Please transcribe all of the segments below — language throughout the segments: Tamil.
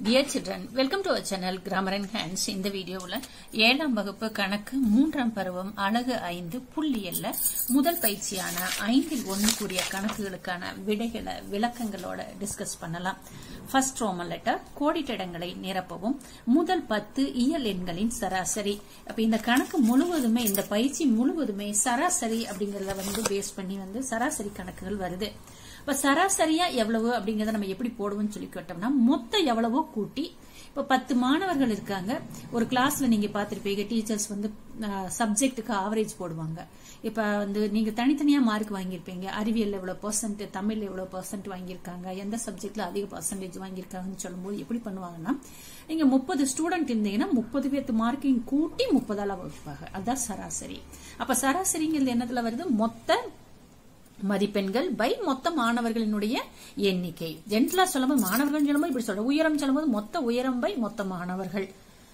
dear children welcome to our channel grammar and hands இந்த வீடியோவில் ஏழாம் வகுப்பு கணக்கு மூன்றாம் பருவம் அழகு ஐந்து புள்ளியல்ல முதல் பயிற்சியான ஐந்தில் ஒன்று கூடிய கணக்குகளுக்கான விடைகளை விளக்கங்களோட டிஸ்கஸ் பண்ணலாம் ஃபர்ஸ்ட் ரோமன் லெட்டர் கோடிட்டிடங்களை நிரப்பவும் முதல் பத்து இயல் எண்களின் சராசரி அப்ப இந்த கணக்கு முழுவதுமே இந்த பயிற்சி முழுவதுமே சராசரி அப்படிங்கறத வந்து பேஸ் பண்ணி வந்து சராசரி கணக்குகள் வருது இப்ப சராசரியா எவ்வளவு அப்படிங்கறத நம்ம எப்படி போடுவோம்னு சொல்லி கேட்டோம்னா மொத்தம் எவ்வளவோ கூட்டி இப்ப பத்து மாணவர்கள் இருக்காங்க ஒரு கிளாஸ்ல நீங்க பாத்திருப்பீங்க டீச்சர்ஸ் வந்து சப்ஜெக்ட்டுக்கு ஆவரேஜ் போடுவாங்க இப்ப வந்து நீங்க தனித்தனியா மார்க் வாங்கியிருப்பீங்க அறிவியல் எவ்வளவு பர்சன்ட் தமிழ் எவ்வளவு பர்சன்ட் வாங்கியிருக்காங்க எந்த சப்ஜெக்ட்ல அதிக பர்சன்டேஜ் வாங்கியிருக்காங்கன்னு சொல்லும்போது எப்படி பண்ணுவாங்கன்னா நீங்க முப்பது ஸ்டூடெண்ட் இருந்தீங்கன்னா முப்பது பேர்த்து மார்க்கையும் கூட்டி முப்பதால வகுப்பாங்க அதான் சராசரி அப்ப சராசரிங்கிறது என்னத்துல வருது மொத்த மதிப்பெண்கள் பை மொத்த மாணவர்களினுடைய எண்ணிக்கை ஜென்ரலா சொல்லும்போது மாணவர்கள் சொல்லும்போது இப்படி சொல்ற உயரம் சொல்லும்போது மொத்த உயரம் பை மொத்த மாணவர்கள்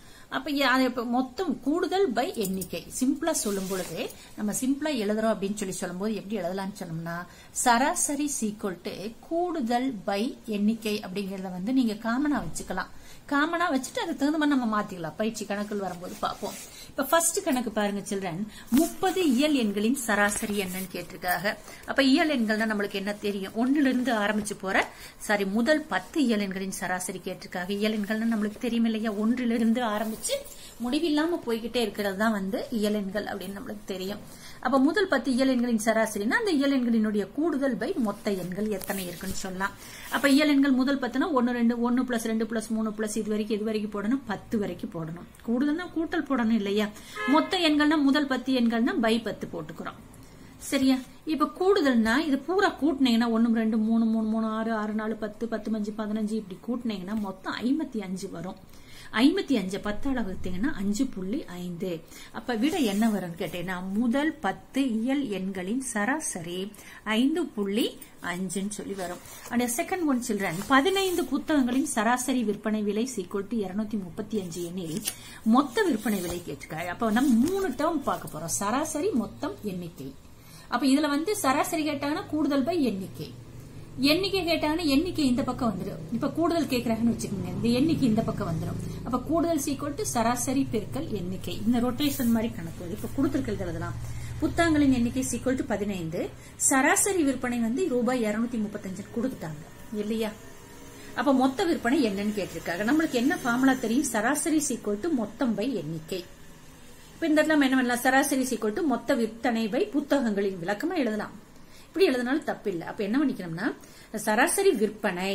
அப்ப மொத்தம் கூடுதல் பை எண்ணிக்கை சிம்பிளா சொல்லும் பொழுது நம்ம சிம்பிளா எழுதுறோம் அப்படின்னு சொல்லி சொல்லும்போது எப்படி எழுதலாம்னு சொன்னோம்னா சராசரி சீக்வல் டு கூடுதல் பை எண்ணிக்கை அப்படிங்கறத வந்து நீங்க காமனா வச்சுக்கலாம் காமனா வச்சுட்டு அதுக்கு தகுந்த மாதிரி நம்ம மாத்திக்கலாம் பயிற்சி கணக்கில் வரும்போது பார்ப்போம் இப்ப ஃபர்ஸ்ட் கணக்கு பாருங்க சில்ட்ரன் முப்பது இயல் எண்களின் சராசரி என்னன்னு கேட்டிருக்காங்க அப்ப இயல் எண்கள்னா நம்மளுக்கு என்ன தெரியும் ஒன்னுல இருந்து ஆரம்பிச்சு போற சாரி முதல் பத்து இயல் எண்களின் சராசரி கேட்டிருக்காங்க இயல் எண்கள்னா நம்மளுக்கு தெரியும் இல்லையா ஒன்றிலிருந்து ஆரம்பிச்சு முடிவில்லாம போய்கிட்டே இருக்கிறது தான் வந்து இயல் எண்கள் அப்படின்னு நம்மளுக்கு தெரியும் அப்ப முதல் பத்து இயல் எண்களின் சராசரினா அந்த இயல் எண்களினுடைய கூடுதல் பை மொத்த எண்கள் எத்தனை இருக்குன்னு சொல்லலாம் அப்ப இயல் எண்கள் முதல் பத்துனா ஒன்னு ரெண்டு ஒன்னு பிளஸ் ரெண்டு பிளஸ் மூணு பிளஸ் இது வரைக்கும் இது வரைக்கும் போடணும் பத்து வரைக்கும் போடணும் கூடுதல்னா கூட்டல் போடணும் இல்லையா மொத்த எண்கள்னா முதல் பத்து எண்கள்னா பை பத்து போட்டுக்கிறோம் சரியா இப்ப கூடுதல்னா இது பூரா கூட்டினீங்கன்னா ஒன்னு ரெண்டு மூணு மூணு மூணு ஆறு ஆறு நாலு பத்து பத்து அஞ்சு பதினஞ்சு இப்படி கூட்டினீங்கன்னா மொத்தம் ஐம்பத்தி அஞ்சு வரும் ஐம்பத்தி அஞ்சு பத்தால வகுத்தீங்கன்னா அஞ்சு புள்ளி ஐந்து அப்ப விட என்ன வரும்னு கேட்டீங்கன்னா முதல் பத்து இயல் எண்களின் சராசரி ஐந்து புள்ளி அஞ்சுன்னு சொல்லி வரும் அண்ட் செகண்ட் ஒன் சில்ட்ரன் பதினைந்து புத்தகங்களின் சராசரி விற்பனை விலை சீக்குவல் டு இருநூத்தி முப்பத்தி அஞ்சு எண்ணில் மொத்த விற்பனை விலை கேட்டிருக்காங்க அப்ப நம்ம மூணு டேர்ம் பார்க்க போறோம் சராசரி மொத்தம் எண்ணிக்கை அப்ப இதுல வந்து சராசரி கேட்டாங்கன்னா கூடுதல் பை எண்ணிக்கை எண்ணிக்கை கேட்டாங்கன்னா எண்ணிக்கை இந்த பக்கம் வந்துடும் இப்ப கூடுதல் கேட்கறாங்கன்னு வச்சுக்கோங்க இந்த எண்ணிக்கை இந்த பக்கம் வந்துடும் அப்ப கூடுதல் சீக்வல் டு சராசரி பெருக்கல் எண்ணிக்கை இந்த ரொட்டேஷன் மாதிரி கணக்கு இப்ப கொடுத்திருக்கிறது எழுதலாம் புத்தகங்களின் எண்ணிக்கை சீக்வல் டு பதினைந்து சராசரி விற்பனை வந்து ரூபாய் இருநூத்தி முப்பத்தஞ்சு கொடுத்துட்டாங்க இல்லையா அப்ப மொத்த விற்பனை என்னன்னு கேட்டிருக்காங்க நம்மளுக்கு என்ன ஃபார்முலா தெரியும் சராசரி சீக்வல் டு மொத்தம் பை எண்ணிக்கை இப்ப இந்த இடத்துல என்ன பண்ணலாம் சராசரி சீக்வல் டு மொத்த விற்பனை பை புத்தகங்களின் விளக்கமா எழுதலாம் இப்படி எழுதினாலும் தப்பு இல்லை அப்ப என்ன பண்ணிக்கணும்னா சராசரி விற்பனை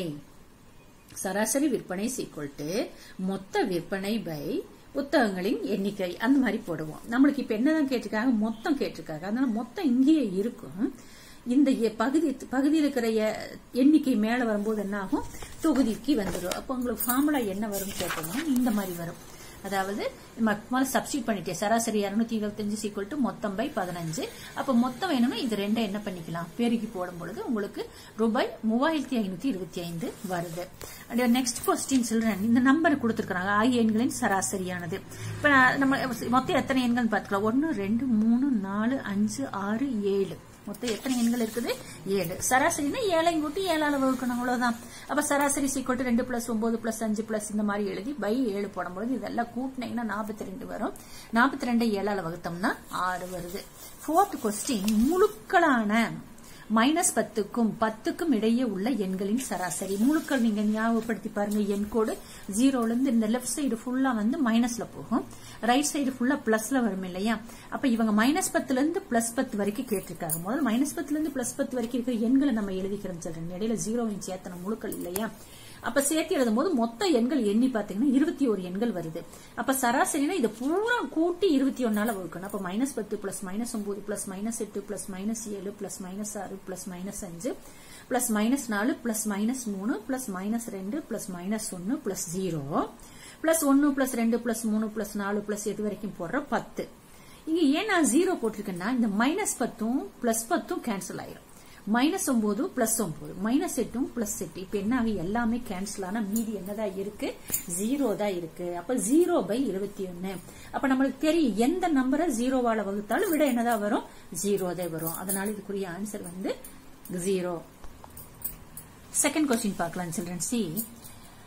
சராசரி விற்பனை சீக்வல் டு மொத்த விற்பனை பை புத்தகங்களின் எண்ணிக்கை அந்த மாதிரி போடுவோம் நம்மளுக்கு இப்ப என்னதான் கேட்டிருக்காங்க மொத்தம் கேட்டிருக்காங்க அதனால மொத்தம் இங்கேயே இருக்கும் இந்த பகுதி பகுதியில் இருக்கிற எண்ணிக்கை மேல வரும்போது என்ன ஆகும் தொகுதிக்கு வந்துடும் அப்போ உங்களுக்கு ஃபார்முலா என்ன வரும் கேட்டோம்னா இந்த மாதிரி வரும் அதாவது முதல்ல சப்ஸ்டியூட் பண்ணிட்டேன் சராசரி இருநூத்தி இருபத்தஞ்சு சீக்வல் டு மொத்தம் பை பதினஞ்சு அப்ப மொத்தம் வேணும்னா இது ரெண்டை என்ன பண்ணிக்கலாம் பெருகி போடும் பொழுது உங்களுக்கு ரூபாய் மூவாயிரத்தி ஐநூத்தி இருபத்தி ஐந்து வருது நெக்ஸ்ட் கொஸ்டின் சில்ட்ரன் இந்த நம்பர் கொடுத்துருக்காங்க ஆகிய எண்களின் சராசரியானது இப்ப நம்ம மொத்தம் எத்தனை எண்கள் பார்த்துக்கலாம் ஒன்னு ரெண்டு மூணு நாலு அஞ்சு ஆறு ஏழு மொத்தம் எத்தனை எண்கள் இருக்குது ஏழு சராசரினா ஏழையும் கூட்டி ஏழால வகுக்கணும் அவ்வளவுதான் அப்ப சராசரி சீக்கிரம் ரெண்டு பிளஸ் ஒன்பது பிளஸ் அஞ்சு பிளஸ் இந்த மாதிரி எழுதி பை ஏழு போடும்போது இதெல்லாம் கூட்டினீங்கன்னா நாற்பத்தி ரெண்டு வரும் நாற்பத்தி ரெண்டு ஏழால வகுத்தோம்னா ஆறு வருது ஃபோர்த் கொஸ்டின் முழுக்களான மைனஸ் பத்துக்கும் பத்துக்கும் இடையே உள்ள எண்களின் சராசரி முழுக்கள் நீங்க ஞாபகப்படுத்தி பாருங்க எண் கோடு ஜீரோல இருந்து இந்த லெஃப்ட் சைடு ஃபுல்லா வந்து மைனஸ்ல போகும் ரைட் சைடு ஃபுல்லா பிளஸ்ல வரும் இல்லையா அப்ப இவங்க மைனஸ் பத்துல இருந்து பிளஸ் பத்து வரைக்கும் கேட்டிருக்காங்க முதல் மைனஸ் பத்துல இருந்து பிளஸ் பத்து வரைக்கும் இருக்கிற எண்களை நம்ம எழுதிக்கிறோம் சொல்றேன் இடையில ஜீரோவின் சேர்த்தன முழுக்கள் இல்லையா அப்ப சேர்த்து எழுதும் போது மொத்த எண்கள் எண்ணி பாத்தீங்கன்னா இருபத்தி ஒரு எண்கள் வருது அப்ப சராசரினா இதை பூரா கூட்டி இருபத்தி ஒன்னால வகுக்கணும் அப்ப மைனஸ் பத்து பிளஸ் மைனஸ் ஒன்பது பிளஸ் மைனஸ் எட்டு பிளஸ் மைனஸ் ஏழு பிளஸ் மைனஸ் ஆறு பிளஸ் மைனஸ் அஞ்சு பிளஸ் மைனஸ் நாலு பிளஸ் மைனஸ் மூணு பிளஸ் மைனஸ் ரெண்டு பிளஸ் மைனஸ் ஒன்னு பிளஸ் ஜீரோ பிளஸ் ஒன்னு பிளஸ் ரெண்டு பிளஸ் மூணு பிளஸ் நாலு பிளஸ் எது வரைக்கும் போடுற பத்து இங்க ஏன் நான் ஜீரோ போட்டிருக்கேன்னா இந்த மைனஸ் பத்தும் பிளஸ் பத்தும் கேன்சல் ஆயிரும் மைனஸ் ஒன்பது பிளஸ் ஒன்பது மைனஸ் எட்டும் பிளஸ் எட்டு இப்ப என்ன ஆகும் எல்லாமே கேன்சல் ஆனா மீதி என்னதான் இருக்கு ஜீரோ தான் இருக்கு அப்ப ஜீரோ பை இருபத்தி ஒன்னு அப்ப நம்மளுக்கு தெரியும் எந்த நம்பரை ஜீரோவால வகுத்தாலும் விட என்னதான் வரும் ஜீரோ தான் வரும் அதனால இதுக்குரிய ஆன்சர் வந்து ஜீரோ செகண்ட் கொஸ்டின் பார்க்கலாம் சில்ட்ரன் சி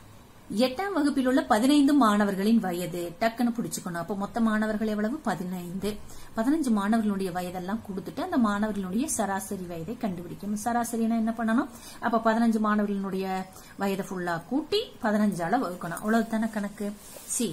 எட்டாம் வகுப்பில் உள்ள பதினைந்து மாணவர்களின் வயது டக்குன்னு பிடிச்சுக்கணும் அப்ப மொத்த மாணவர்கள் எவ்வளவு பதினைந்து பதினஞ்சு மாணவர்களுடைய வயதெல்லாம் கொடுத்துட்டு அந்த மாணவர்களுடைய சராசரி வயதை கண்டுபிடிக்கணும் சராசரினா என்ன பண்ணணும் அப்ப பதினஞ்சு மாணவர்களுடைய வயதை ஃபுல்லா கூட்டி பதினஞ்சால வகுக்கணும் அவ்வளவுதானே கணக்கு சி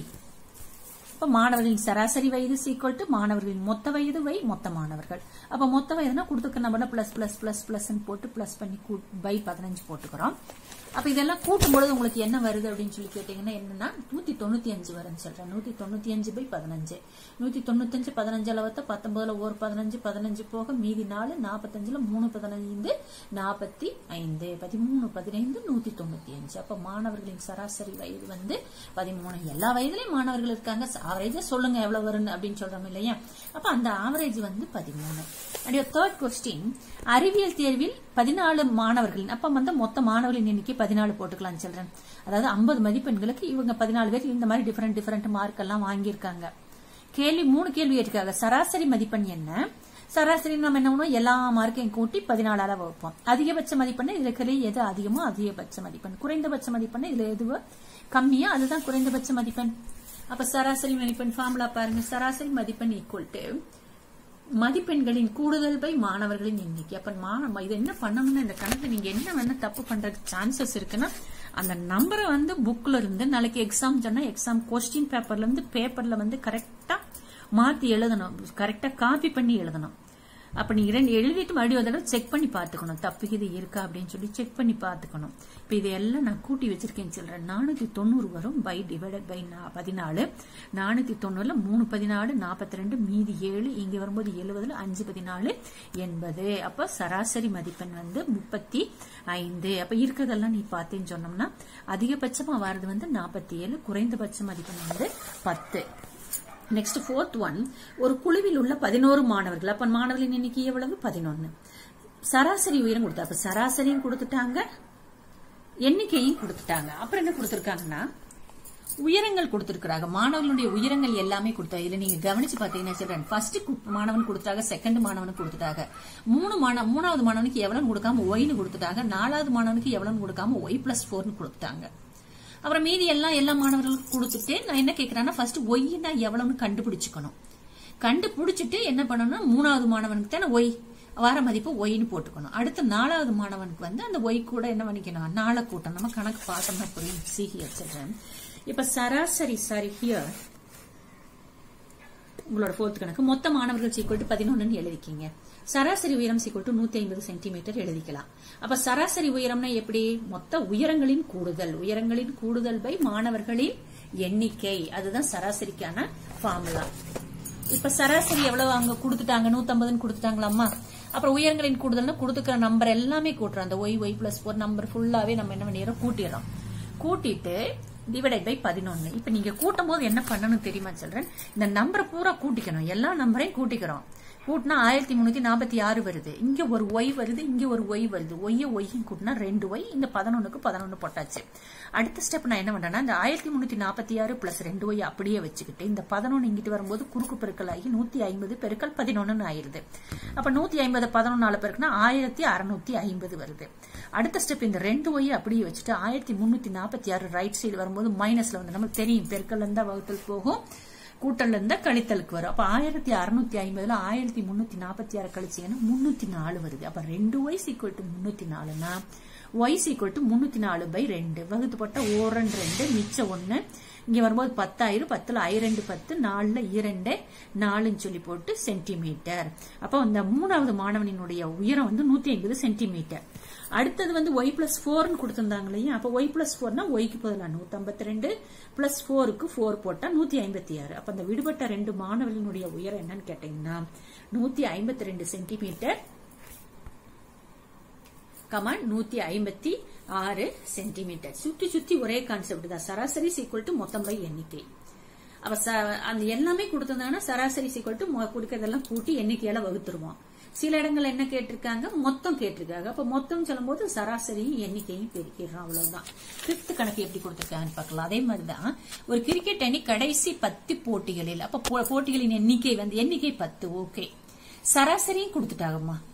இப்ப மாணவர்களின் சராசரி வயது சீக்வல் டு மாணவர்களின் மொத்த வயது வை மொத்த மாணவர்கள் அப்ப மொத்த வயதுனா கொடுத்துக்க நம்ம பிளஸ் பிளஸ் பிளஸ் பிளஸ் போட்டு பிளஸ் பண்ணி பை பதினஞ்சு போட்டுக்கிறோம் அப்ப இதெல்லாம் கூட்டும் பொழுது உங்களுக்கு என்ன வருது அப்படின்னு சொல்லி கேட்டீங்கன்னா என்னன்னா நூத்தி தொண்ணூத்தி அஞ்சு வரும்னு சொல்றேன் நூத்தி தொண்ணூத்தி அஞ்சு பை பதினஞ்சு நூத்தி தொண்ணூத்தஞ்சு பதினஞ்சு அளவத்த பத்தொன்பதுல ஒரு பதினஞ்சு பதினஞ்சு போக மீதி நாலு நாற்பத்தஞ்சுல மூணு பதினைந்து நாற்பத்தி ஐந்து பதிமூணு பதினைந்து நூத்தி தொண்ணூத்தி அஞ்சு அப்ப மாணவர்களின் சராசரி வயது வந்து பதிமூணு எல்லா வயதுலயும் மாணவர்கள் இருக்காங்க ஆவரேஜா சொல்லுங்க எவ்வளவு வரும்னு அப்படின்னு சொல்றோம் இல்லையா அப்ப அந்த ஆவரேஜ் வந்து பதிமூணு அண்ட் தேர்ட் கொஸ்டின் அறிவியல் தேர்வில் பதினாலு மாணவர்கள் அப்ப வந்து மொத்த மாணவர்களின் எண்ணிக்கை பதினாலு போட்டுக்கலாம் சொல்றேன் அதாவது ஐம்பது மதிப்பெண்களுக்கு இவங்க பதினாலு பேர் இந்த மாதிரி டிஃபரெண்ட் டிஃபரெண்ட் மார்க் எல்லாம் வாங்கியிருக்காங்க கேள்வி மூணு கேள்வி ஏற்றிருக்காங்க சராசரி மதிப்பெண் என்ன சராசரி நம்ம என்ன பண்ணுவோம் எல்லா மார்க்கையும் கூட்டி பதினாலால வைப்போம் அதிகபட்ச மதிப்பெண் இதுல இருக்கிற எது அதிகமோ அதிகபட்ச மதிப்பெண் குறைந்தபட்ச மதிப்பெண் இதுல எதுவோ கம்மியா அதுதான் குறைந்தபட்ச மதிப்பெண் அப்ப சராசரி மதிப்பெண் ஃபார்முலா பாருங்க சராசரி மதிப்பெண் ஈக்குவல் டு மதிப்பெண்களின் கூடுதல் பை மாணவர்களின் எண்ணிக்கை அப்ப மாணவ இது என்ன பண்ணணும்னா இந்த கணக்கு நீங்க என்ன வேணா தப்பு பண்றதுக்கு சான்சஸ் இருக்குன்னா அந்த நம்பரை வந்து புக்ல இருந்து நாளைக்கு எக்ஸாம் சொன்னா எக்ஸாம் கொஸ்டின் பேப்பர்ல இருந்து பேப்பர்ல வந்து கரெக்டா மாத்தி எழுதணும் கரெக்டா காப்பி பண்ணி எழுதணும் அப்ப நீங்க ரெண்டு எழுதிட்டு மறுபடியும் ஒரு தடவை செக் பண்ணி பாத்துக்கணும் தப்பு இது இருக்கா அப்படின்னு சொல்லி செக் பண்ணி பாத்துக்கணும் இப்ப இதெல்லாம் நான் கூட்டி வச்சிருக்கேன் சொல்றேன் நானூத்தி தொண்ணூறு வரும் பை டிவைடட் பை பதினாலு நானூத்தி தொண்ணூறுல மூணு பதினாலு நாற்பத்தி ரெண்டு மீதி ஏழு இங்க வரும்போது எழுபதுல அஞ்சு பதினாலு எண்பது அப்ப சராசரி மதிப்பெண் வந்து முப்பத்தி ஐந்து அப்ப இருக்கிறதெல்லாம் நீ பார்த்தேன்னு சொன்னோம்னா அதிகபட்சமா வர்றது வந்து நாற்பத்தி ஏழு குறைந்தபட்ச மதிப்பெண் வந்து பத்து நெக்ஸ்ட் ஃபோர்த் ஒன் ஒரு குழுவில் உள்ள பதினோரு மாணவர்கள் அப்ப மாணவர்களின் எண்ணிக்கை எவ்வளவு பதினொன்னு சராசரி உயரம் கொடுத்தா அப்ப சராசரியும் கொடுத்துட்டாங்க எண்ணிக்கையும் கொடுத்துட்டாங்க அப்புறம் என்ன கொடுத்திருக்காங்கன்னா உயரங்கள் கொடுத்திருக்கிறாங்க மாணவர்களுடைய உயரங்கள் எல்லாமே கொடுத்தா இதுல நீங்க கவனிச்சு பாத்தீங்கன்னா சொல்றேன் ஃபர்ஸ்ட் மாணவன் கொடுத்தாங்க செகண்ட் மாணவனுக்கு கொடுத்துட்டாங்க மூணு மாணவ மூணாவது மாணவனுக்கு எவ்வளவு கொடுக்காம ஒய்னு கொடுத்துட்டாங்க நாலாவது மாணவனுக்கு எவ்வளவு கொடுக்காம ஒய் பிளஸ் போர்னு கொடுத்துட்டாங்க அப்புறம் மீதி எல்லாம் எல்லா மாணவர்களுக்கும் கொடுத்துட்டு நான் என்ன கேட்கிறேன்னா ஃபர்ஸ்ட் ஒய்னா எவ்வளவுன்னு கண்டுபிடிச்சுக்கணும் கண்டுபிடிச்சிட்டு என்ன பண்ணணும்னா மூணாவது மாணவனுக்கு தானே ஒய் வார மதிப்பு ஒய்னு போட்டுக்கணும் அடுத்து நாலாவது மாணவனுக்கு வந்து அந்த ஒய் கூட என்ன பண்ணிக்கணும் நாளை கூட்டம் நம்ம கணக்கு பார்த்தோம்னா புரியும் சிஹி வச்சிருக்கேன் இப்ப சராசரி சாரி ஹியர் உங்களோட ஃபோர்த் கணக்கு மொத்த மாணவர்கள் சீக்கிரம் டு பதினொன்னு எழுதிக்கீங்க சராசரி உயரம் சீக்கிரம் டு நூத்தி ஐம்பது சென்டிமீட்டர் எழுதிக்கலாம் அப்ப சராசரி உயரம்னா எப்படி மொத்த உயரங்களின் கூடுதல் உயரங்களின் கூடுதல் பை மாணவர்களின் எண்ணிக்கை அதுதான் சராசரிக்கான ஃபார்முலா இப்ப சராசரி எவ்வளவு அங்க கொடுத்துட்டாங்க நூத்தம்பதுன்னு கொடுத்துட்டாங்களாம்மா அப்புறம் உயரங்களின் கூடுதல்னா கொடுத்துக்கிற நம்பர் எல்லாமே கூட்டுறோம் அந்த Y Y plus four number ஃபுல்லாவே நம்ம என்ன பண்ணிடுறோம் கூட்டிடுறோம் கூட்டிட்டு டிவைடட் பை பதினொன்னு இப்ப நீங்க கூட்டும் போது என்ன பண்ணணும் தெரியுமா சொல்றேன் இந்த நம்பரை பூரா கூட்டிக்கணும் எல்லா நம்பரையும் கூட்டிக்கிறோம் கூட்டினா ஆயிரத்தி முன்னூத்தி நாற்பத்தி ஆறு வருது இங்க ஒரு ஒய் வருது இங்க ஒரு ஒய் வருது ஒய்ய ஒய்யும் கூட்டினா ரெண்டு ஒய் இந்த பதினொன்னுக்கு பதினொன்னு போட்டாச்சு அடுத்த ஸ்டெப் நான் என்ன பண்றேன்னா இந்த ஆயிரத்தி முன்னூத்தி நாற்பத்தி ஆறு பிளஸ் ரெண்டு ஒய் அப்படியே வச்சுக்கிட்டு இந்த பதினொன்னு இங்கிட்டு வரும்போது குறுக்கு பெருக்கல் ஆகி நூத்தி ஐம்பது பெருக்கல் பதினொன்னு ஆயிருது அப்ப நூத்தி ஐம்பது பதினொன்னால பெருக்குனா ஆயிரத்தி அறுநூத்தி ஐம்பது வருது அடுத்த ஸ்டெப் இந்த ரெண்டு ஒய் அப்படியே வச்சுட்டு ஆயிரத்தி முன்னூத்தி நாற்பத்தி ஆறு ரைட் சைடு வரும்போது மைனஸ்ல வந்து நமக்கு தெரியும் பெருக்கல் இருந்தா வகுத்தல் போகும் கூட்டல்ல இருந்தா கழித்தலுக்கு வரும் அப்ப ஆயிரத்தி அறுநூத்தி ஐம்பதுல ஆயிரத்தி முன்னூத்தி நாற்பத்தி ஆறு கழிச்சீங்கன்னா முன்னூத்தி நாலு வருது அப்ப ரெண்டு ஒய் சீக்வல் டு முன்னூத்தி நாலுனா ஒய் சீக்வல் டு முன்னூத்தி நாலு பை ரெண்டு வகுத்து போட்டா ஓரன் ரெண்டு மிச்சம் ஒன்னு இங்க வரும்போது பத்தாயிரம் பத்துல ஐரெண்டு பத்து நாலுல இரண்டு நாலுன்னு சொல்லி போட்டு சென்டிமீட்டர் அப்போ அந்த மூணாவது மாணவனினுடைய உயரம் வந்து நூத்தி ஐம்பது சென்டிமீட்டர் அடுத்தது வந்து ஒய் பிளஸ் ஃபோர்னு கொடுத்திருந்தாங்க இல்லையா அப்ப ஒய் பிளஸ் ஃபோர்னா ஒய்க்கு பதிலாக நூத்தி ஐம்பத்தி ரெண்டு பிளஸ் ஃபோருக்கு ஃபோர் போட்டா நூத்தி ஐம்பத்தி ஆறு அப்ப அந்த விடுபட்ட ரெண்டு மாணவர்களுடைய உயரம் என்னன்னு கேட்டீங்கன்னா நூத்தி ஐம்பத்தி ரெண்டு சென்டிமீட்டர் கமான் நூத்தி ஐம்பத்தி ஆறு சென்டிமீட்டர் சுத்தி சுத்தி ஒரே கான்செப்ட் தான் சராசரி சீக்குவல் டு மொத்தம் பை எண்ணிக்கை அப்ப அந்த எல்லாமே கொடுத்திருந்தாங்கன்னா சராசரி சீக்குவல் டு கொடுக்கறதெல்லாம் கூட்டி எண்ணிக்கையால வகுத்துருவோம் சில இடங்கள்ல என்ன கேட்டிருக்காங்க மொத்தம் கேட்டிருக்காங்க அப்ப மொத்தம் சொல்லும் போது சராசரியும் எண்ணிக்கையும் பெருக்கிடுறோம் அவ்வளவுதான் பிப்த் கணக்கு எப்படி கொடுத்திருக்காங்கன்னு பார்க்கலாம் அதே மாதிரிதான் ஒரு கிரிக்கெட் அணி கடைசி பத்து போட்டிகளில் அப்ப போட்டிகளின் எண்ணிக்கை வந்து எண்ணிக்கை பத்து ஓகே சராசரியும் கொடுத்துட்டாங்கம்மா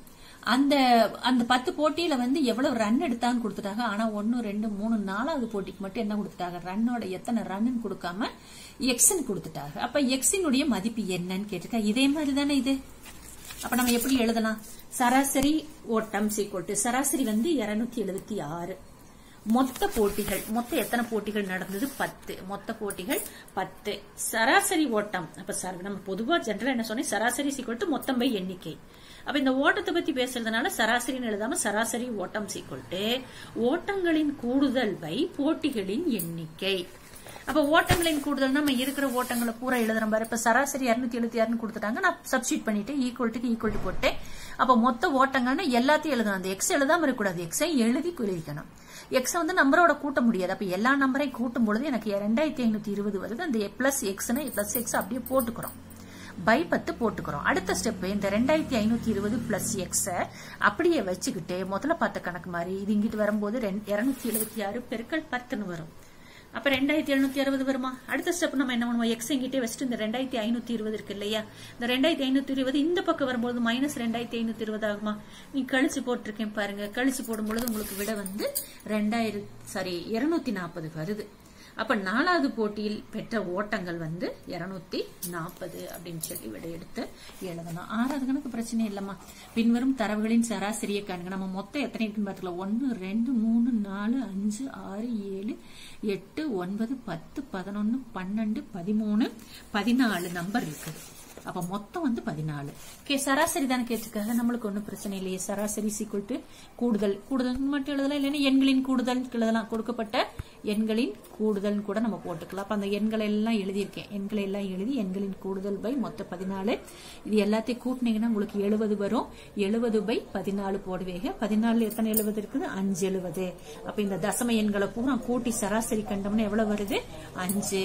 அந்த அந்த பத்து போட்டியில வந்து எவ்வளவு ரன் எடுத்தான்னு கொடுத்துட்டாங்க ஆனா ஒன்னு ரெண்டு மூணு நாலாவது போட்டிக்கு மட்டும் என்ன கொடுத்துட்டாங்க ரன்னோட எத்தனை ரன்னு கொடுக்காம எக்ஸ்ன்னு கொடுத்துட்டாங்க அப்ப எக்ஸினுடைய மதிப்பு என்னன்னு கேட்டிருக்கா இதே மாதிரி தானே இது அப்ப நம்ம எப்படி எழுதலாம் சராசரி ஓட்டம் சீக்கோட்டு சராசரி வந்து இருநூத்தி எழுபத்தி ஆறு மொத்த போட்டிகள் மொத்த எத்தனை போட்டிகள் நடந்தது பத்து மொத்த போட்டிகள் பத்து சராசரி ஓட்டம் அப்ப சர- நம்ம பொதுவா ஜென்ரலா என்ன சொன்னேன் சராசரி சீக்கிரம் மொத்தம் பை எண்ணிக்கை அப்ப இந்த ஓட்டத்தை பத்தி பேசுறதுனால சராசரின்னு எழுதாம சராசரி ஓட்டம் சீக்கிரட்டு ஓட்டங்களின் கூடுதல் பை போட்டிகளின் எண்ணிக்கை அப்ப ஓட்டங்களின் கூடுதல் நம்ம இருக்கிற ஓட்டங்களை பூரா எழுதுறோம் பாரு இப்ப சராசரி இருநூத்தி எழுபத்தி ஆறுன்னு கொடுத்துட்டாங்க நான் சப்ஸ்டியூட் பண்ணிட்டு ஈக்குவல் டு ஈக்குவல் டு போட்டேன் அப்ப மொத்த ஓட்டங்கள்னு எல்லாத்தையும் எழுதணும் அந்த எக்ஸ் எழுதாம இருக்கக்கூடாது எக்ஸை எழுதி எழுதிக்கணும் எக்ஸ் வந்து நம்பரோட கூட்ட முடியாது அப்ப எல்லா நம்பரையும் கூட்டும் பொழுது எனக்கு ரெண்டாயிரத்தி ஐநூத்தி இருபது வருது அந்த பிளஸ் எக்ஸ்னு பிளஸ் எக்ஸ் அப்படியே போட்டுக்கிறோம் பை பத்து போட்டுக்கிறோம் அடுத்த ஸ்டெப் இந்த ரெண்டாயிரத்தி ஐநூத்தி இருபது பிளஸ் எக்ஸ அப்படியே வச்சுக்கிட்டு முதல்ல பார்த்த கணக்கு மாதிரி இது இங்கிட்டு வரும்போது இருநூத்தி எழுபத்தி ஆறு பெருக்கல் பத்துன்னு வரும் அப்ப ரெண்டாயிரத்தி எழுநூத்தி அறுபது வருமா அடுத்த ஸ்டெப் நம்ம என்ன பண்ணுவோம் எக்ஸ் இங்கிட்டே வச்சுட்டு இந்த ரெண்டாயிரத்தி ஐநூத்தி இருபது இருக்கு இல்லையா இந்த ரெண்டாயிரத்தி ஐநூத்தி இருபது இந்த பக்கம் வரும்போது மைனஸ் ரெண்டாயிரத்தி ஐநூத்தி இருபது ஆகுமா நீ கழிச்சு போட்டிருக்கேன் பாருங்க கழிச்சு போடும்பொழுது உங்களுக்கு விட வந்து ரெண்டாயிரம் சாரி இருநூத்தி நாற்பது வருது அப்ப நாலாவது போட்டியில் பெற்ற ஓட்டங்கள் வந்து இருநூத்தி நாற்பது அப்படின்னு சொல்லி விட எடுத்து எழுதணும் ஆறாவது கணக்கு பிரச்சனை இல்லம்மா பின்வரும் தரவுகளின் சராசரியை காணுங்க நம்ம மொத்தம் எத்தனை இருக்குன்னு பார்த்துக்கலாம் ஒன்னு ரெண்டு மூணு நாலு அஞ்சு ஆறு ஏழு எட்டு ஒன்பது பத்து பதினொன்னு பன்னெண்டு பதிமூணு பதினாலு நம்பர் இருக்குது அப்ப மொத்தம் வந்து பதினாலு கே சராசரி தானே கேட்டிருக்காங்க நம்மளுக்கு ஒன்றும் பிரச்சனை இல்லையே சராசரி சீக்குவல் டு கூடுதல் கூடுதல் மட்டும் எழுதலாம் இல்லைன்னா எண்களின் கூடுதல் எழுதலாம் கொடுக்கப்பட்ட எண்களின் கூடுதல் கூட நம்ம போட்டுக்கலாம் அப்ப அந்த எண்களை எல்லாம் எழுதியிருக்கேன் எண்களை எல்லாம் எழுதி எண்களின் கூடுதல் பை மொத்த பதினாலு இது எல்லாத்தையும் கூட்டினீங்கன்னா உங்களுக்கு எழுபது வரும் எழுபது பை பதினாலு போடுவீங்க பதினாலு எத்தனை எழுபது இருக்குது அஞ்சு எழுபது அப்ப இந்த தசம எண்களை பூரா கூட்டி சராசரி கண்டோம்னா எவ்வளவு வருது அஞ்சு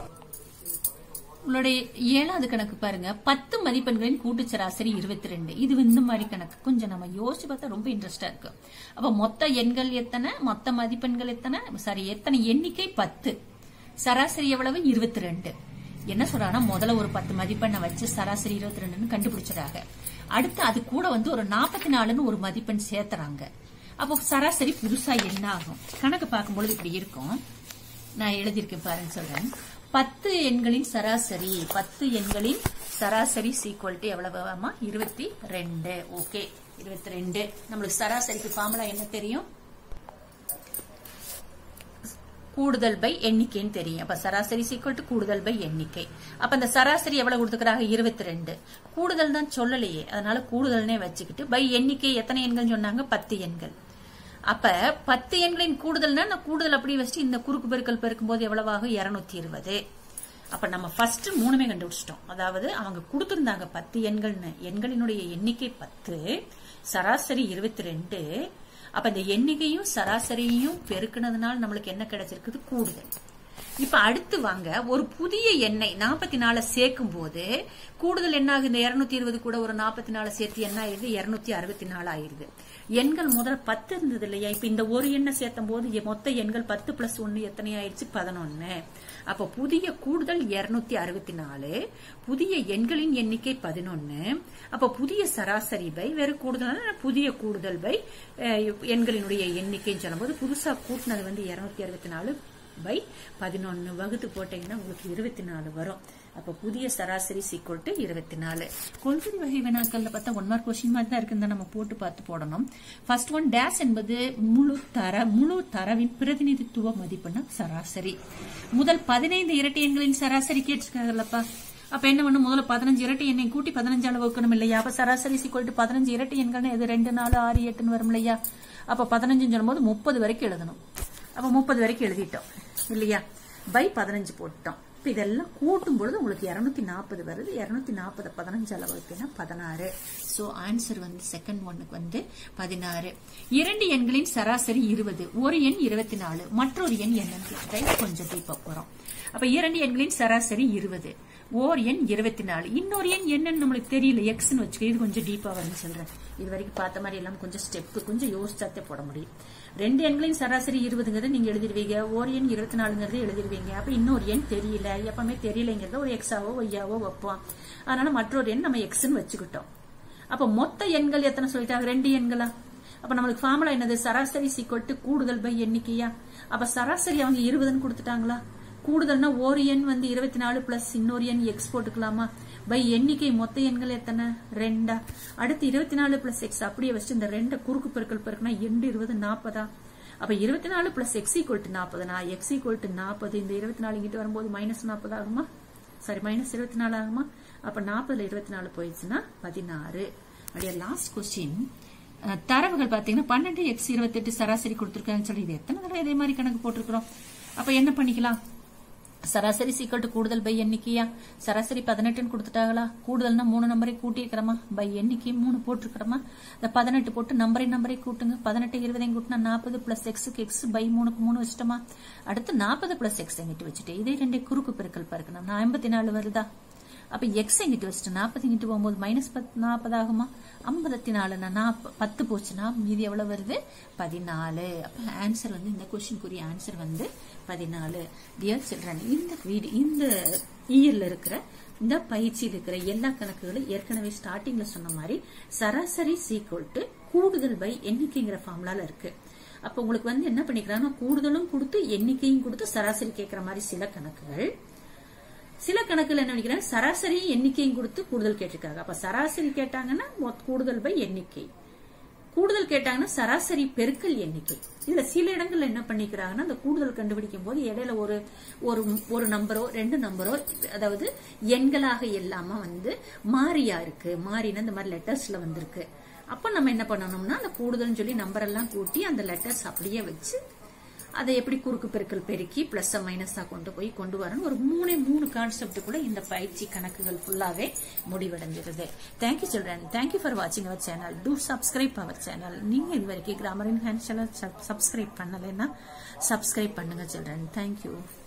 உங்களுடைய ஏழாவது கணக்கு பாருங்க பத்து மதிப்பெண்களின் கூட்டு சராசரி இருபத்தி ரெண்டு இது இந்த மாதிரி கணக்கு கொஞ்சம் நம்ம யோசிச்சு பார்த்தா ரொம்ப இன்ட்ரெஸ்டா இருக்கு அப்ப மொத்த எண்கள் எத்தனை மொத்த மதிப்பெண்கள் எத்தனை சாரி எத்தனை எண்ணிக்கை பத்து சராசரி எவ்வளவு இருபத்தி ரெண்டு என்ன சொல்றாங்கன்னா முதல்ல ஒரு பத்து மதிப்பெண்ணை வச்சு சராசரி இருபத்தி ரெண்டுன்னு கண்டுபிடிச்சிடாங்க அடுத்து அது கூட வந்து ஒரு நாற்பத்தி நாலுன்னு ஒரு மதிப்பெண் சேர்த்துறாங்க அப்போ சராசரி புதுசா என்ன ஆகும் கணக்கு பார்க்கும்பொழுது இப்படி இருக்கும் நான் எழுதியிருக்கேன் பாருங்க சொல்றேன் பத்து எண்களின் சராசரி பத்து எண்களின் சராசரி சீக்வல் டு எவ்வளவுமா இருபத்தி ரெண்டு ஓகே இருபத்தி ரெண்டு நம்மளுக்கு சராசரிக்கு ஃபார்முலா என்ன தெரியும் கூடுதல் பை எண்ணிக்கைன்னு தெரியும் அப்ப சராசரி சீக்வல் டு கூடுதல் பை எண்ணிக்கை அப்ப அந்த சராசரி எவ்வளவு கொடுத்துக்கிறாங்க இருபத்தி ரெண்டு கூடுதல் தான் சொல்லலையே அதனால கூடுதல்னே வச்சுக்கிட்டு பை எண்ணிக்கை எத்தனை எண்கள் சொன்னாங்க பத்து எண்கள் அப்ப பத்து எண்களின் கூடுதல்னா நான் கூடுதல் அப்படி வச்சுட்டு இந்த குறுக்கு பெருக்கல் பெருக்கும் போது எவ்வளவாகும் இருநூத்தி இருபது அப்ப நம்ம ஃபர்ஸ்ட் மூணுமே கண்டுபிடிச்சிட்டோம் அதாவது அவங்க கொடுத்திருந்தாங்க பத்து எண்கள்னு எண்களினுடைய எண்ணிக்கை பத்து சராசரி இருபத்தி ரெண்டு அப்ப இந்த எண்ணிக்கையும் சராசரியும் பெருக்குனதுனால நம்மளுக்கு என்ன கிடைச்சிருக்குது கூடுதல் இப்ப அடுத்து வாங்க ஒரு புதிய எண்ணெய் நாற்பத்தி நாலு சேர்க்கும் போது கூடுதல் என்ன ஆகுது இந்த இருநூத்தி இருபது கூட ஒரு நாற்பத்தி நாலு சேர்த்து என்ன ஆயிருது இருநூத்தி அறுபத்தி நாலு ஆயிருது எண்கள் முதல்ல பத்து இருந்தது இல்லையா இப்ப இந்த ஒரு எண்ணெய் சேர்த்தும் போது எ- மொத்த எண்கள் பத்து பிளஸ் ஒன்னு எத்தனை ஆயிடுச்சு பதினொன்னு அப்ப புதிய கூடுதல் இருநூத்தி அறுபத்தி நாலு புதிய எண்களின் எண்ணிக்கை பதினொன்னு அப்ப புதிய சராசரி பை வேறு கூடுதல் புதிய கூடுதல் பை அஹ், எண்களினுடைய எண்ணிக்கைன்னு சொல்லும்போது புதுசா கூட்டினது வந்து இருநூத்தி அறுபத்தி நாலு பை பதினொன்னு வகுத்து போட்டீங்கன்னா உங்களுக்கு இருபத்தி நாலு வரும் அப்ப புதிய சராசரி சீக்வல் டு இருபத்தி நாலு கொள்கை வகை வினாக்கள்ல பார்த்தா ஒன் மார்க் கொஸ்டின் மாதிரி தான் இருக்குன்னு நம்ம போட்டு பார்த்து போடணும் ஃபர்ஸ்ட் ஒன் டேஷ் என்பது முழு தர முழு தரவின் பிரதிநிதித்துவ மதிப்புன்னா சராசரி முதல் பதினைந்து இரட்டை எண்களின் சராசரி கேட்டிருக்காங்கல்லப்பா அப்ப என்ன பண்ணும் முதல்ல பதினஞ்சு இரட்டை எண்ணை கூட்டி பதினஞ்சால வகுக்கணும் இல்லையா அப்ப சராசரி சீக்வல் டு பதினஞ்சு இரட்டை எண்கள்னு எது ரெண்டு நாலு ஆறு எட்டுன்னு வரும் இல்லையா அப்ப பதினஞ்சுன்னு சொல்லும்போது முப்பது வரைக்கும் எழுதணும் அப்ப முப்பது வரைக்கும் எழுதிட்டோம் இல்லையா பை பதினஞ்சு போட்டோம் இப்ப இதெல்லாம் கூட்டும் பொழுது உங்களுக்கு இருநூத்தி நாற்பது வருது இருநூத்தி நாற்பது பதினஞ்சு அளவுக்குன்னா பதினாறு சோ ஆன்சர் வந்து செகண்ட் ஒன்னுக்கு வந்து பதினாறு இரண்டு எண்களின் சராசரி இருபது ஒரு எண் இருபத்தி நாலு மற்றொரு எண் என்னன்னு கேட்டா கொஞ்சம் டீப்பா போறோம் அப்ப இரண்டு எண்களின் சராசரி இருபது ஓர் எண் இருபத்தி நாலு இன்னொரு எண் என்னன்னு நம்மளுக்கு தெரியல எக்ஸ்னு வச்சுக்க இது கொஞ்சம் டீப்பா வரும்னு சொல்றேன் இது வரைக்கும் பார்த்த மாதிரி எல்லாம் கொஞ்சம் ஸ்டெப் கொஞ்சம் யோசிச்சாத்தே போட முடியும் ரெண்டு எண்களின் சராசரி இருபதுங்கிறத நீங்க எழுதிருவீங்க ஒரு எண் இருபத்தி நாலுங்கிறத எழுதிருவீங்க அப்ப இன்னொரு எண் தெரியல எப்பவுமே தெரியலைங்கிறத ஒரு எக்ஸாவோ ஒய்யாவோ வைப்போம் அதனால மற்றொரு எண் நம்ம எக்ஸ்ன்னு வச்சுக்கிட்டோம் அப்ப மொத்த எண்கள் எத்தனை சொல்லிட்டாங்க ரெண்டு எண்களா அப்ப நம்மளுக்கு ஃபார்முலா என்னது சராசரி சீக்வல் டு கூடுதல் பை எண்ணிக்கையா அப்ப சராசரி அவங்க இருபதுன்னு கொடுத்துட்டாங்களா கூடுதல்னா ஒரு எண் வந்து இருபத்தி நாலு பிளஸ் இன்னொரு எண் எக்ஸ் போட்டுக்கலாமா பை எண்ணிக்கை மொத்த எண்கள் எத்தனை ரெண்டா அடுத்து இருபத்தி நாலு பிளஸ் எக்ஸ் அப்படியே வச்சு இந்த ரெண்டை குறுக்கு பெருக்கல் பெருக்குனா எண்டு இருபது நாற்பதா அப்ப இருபத்தி நாலு பிளஸ் எக்ஸ் ஈக்குவல் டு நாற்பதுனா எக்ஸ் ஈக்குவல் டு நாற்பது இந்த இருபத்தி நாலு இங்கிட்டு வரும்போது மைனஸ் நாற்பது ஆகுமா சாரி மைனஸ் இருபத்தி நாலு ஆகுமா அப்ப நாற்பதுல இருபத்தி நாலு போயிடுச்சுன்னா பதினாறு அப்படியே லாஸ்ட் கொஸ்டின் தரவுகள் பாத்தீங்கன்னா பன்னெண்டு எக்ஸ் இருபத்தெட்டு சராசரி கொடுத்துருக்காங்கன்னு சொல்லி இது எத்தனை தடவை இதே மாதிரி கணக்கு போட்டிருக்கிறோம் அப்ப என்ன பண்ணிக்கலாம் சராசரி சீக்கிரம் டு கூடுதல் பை எண்ணிக்கையா சராசரி பதினெட்டுன்னு கொடுத்துட்டாங்களா கூடுதல்னா மூணு நம்பரை கூட்டியிருக்கிறோமா பை எண்ணிக்கை மூணு போட்டிருக்கிறோமா இந்த பதினெட்டு போட்டு நம்பரை நம்பரை கூட்டுங்க பதினெட்டு இருபதையும் கூட்டினா நாற்பது பிளஸ் எக்ஸுக்கு எக்ஸ் பை மூணுக்கு மூணு வச்சுட்டோமா அடுத்து நாற்பது பிளஸ் எக்ஸ் எங்கிட்டு வச்சுட்டு இதே ரெண்டே குறுக்கு பெருக்கல் பார்க்கணும் நான் ஐம்பத்தி நாலு வருதா அப்ப எக்ஸ் எங்கிட்டு வச்சுட்டு நாற்பது இங்கிட்டு போகும்போது மைனஸ் பத்து நாற்பது ஆகுமா ஐம்பத்தி நாலுனா நாற்ப பத்து போச்சுன்னா மீதி எவ்வளவு வருது பதினாலு அப்ப ஆன்சர் வந்து இந்த கொஸ்டினுக்குரிய ஆன்சர் வந்து பதினாலு டியர் சில்ட்ரன் இந்த வீடு இந்த இயர்ல இருக்கிற இந்த பயிற்சியில் இருக்கிற எல்லா கணக்குகளும் ஏற்கனவே ஸ்டார்டிங்ல சொன்ன மாதிரி சராசரி சீக்வல் டு கூடுதல் பை எண்ணிக்கைங்கிற ஃபார்முலால இருக்கு அப்ப உங்களுக்கு வந்து என்ன பண்ணிக்கிறாங்கன்னா கூடுதலும் கொடுத்து எண்ணிக்கையும் கொடுத்து சராசரி கேட்கிற மாதிரி சில கணக்குகள் சில கணக்குல என்ன நினைக்கிறேன் சராசரி எண்ணிக்கையும் கொடுத்து கூடுதல் கேட்டிருக்காங்க அப்ப சராசரி கேட்டாங்கன்னா கூடுதல் பை எண்ணிக்கை கூடுதல் கேட்டாங்கன்னா சராசரி பெருக்கல் எண்ணிக்கை இதுல சில இடங்கள்ல என்ன பண்ணிக்கிறாங்கன்னா அந்த கூடுதல் கண்டுபிடிக்கும் போது இடையில ஒரு ஒரு ஒரு நம்பரோ ரெண்டு நம்பரோ அதாவது எண்களாக இல்லாம வந்து மாறியா இருக்கு மாறினா இந்த மாதிரி லெட்டர்ஸ்ல வந்திருக்கு அப்ப நம்ம என்ன பண்ணணும்னா அந்த கூடுதல்னு சொல்லி நம்பர் எல்லாம் கூட்டி அந்த லெட்டர்ஸ் அப்படியே வச்சு அதை எப்படி குறுக்கு பெருக்கல் பெருக்கி பிளஸ் மைனஸா கொண்டு போய் கொண்டு வரணும் ஒரு மூணே மூணு கான்செப்ட் கூட இந்த பயிற்சி கணக்குகள் ஃபுல்லாவே முடிவடைஞ்சிருது தேங்க்யூ சில்ட்ரன் தேங்க்யூ ஃபார் வாட்சிங் our channel do subscribe our channel நீங்க இது வரைக்கும் grammar in hand channel subscribe பண்ணலைன்னா சப்ஸ்கிரைப் பண்ணுங்க சில்ட்ரன் தேங்க்யூ